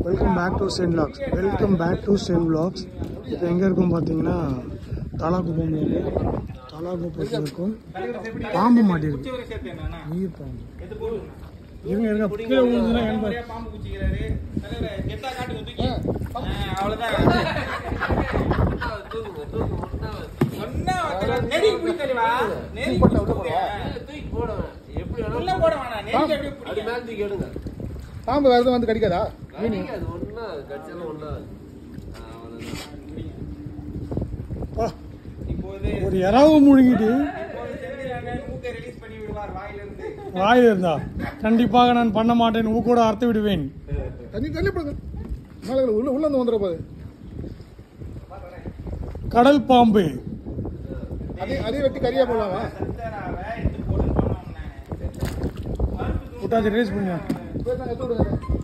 Welcome back to Zen vlogs welcome back to Zen vlogs இப்போ எங்கே இருக்கும் பார்த்தீங்கன்னா தாலாக்குப்பம் தாலாக்குப்பத்தில் இருக்கும் பாம்பு மாட்டியிருக்கு நீர் பாம்பு இருங்க இருங்க கீழே விழுந்துன்னா ஏன் பாரு. பாம்பு குச்சிக்கிறாரு தலைவரே, கெத்தா காட்டுங்க தூக்கி. ஆ, அவ்வளவுதான் சொன்னா வச்சல, நெருங்கி பிடி தலைவா. நெருங்கி பிடி தூக்கு. உள்ள போட வேணாம், நெருங்கி அப்படியே பிடிங்க. பாம்பு வேறு எதுவும் வந்து கடிக்காதா பா, இப்போது ஒரு இறாவு முழுங்கிட்டு இப்போது செந்தில் மூக்கை release பண்ணி விடுவார் வாயிலிருந்து. வாயில் இருந்தா கண்டிப்பாக நான் பண்ண மாட்டேன் ஊக்கோட அறுத்து விடுவேன் தண்ணி தள்ளி போடுங்க மேலே உள்ள உள்ள வந்து வந்துட போகுது கடல் பாம்பு அதே அதே வெட்டி கறியா போடலாமா சத்தராவை எடுத்து போட்டு போனோம் நானு. விட்டாச்சு ரேஸ் பண்ணுங்க போய் தான் எடுத்து விடுங்க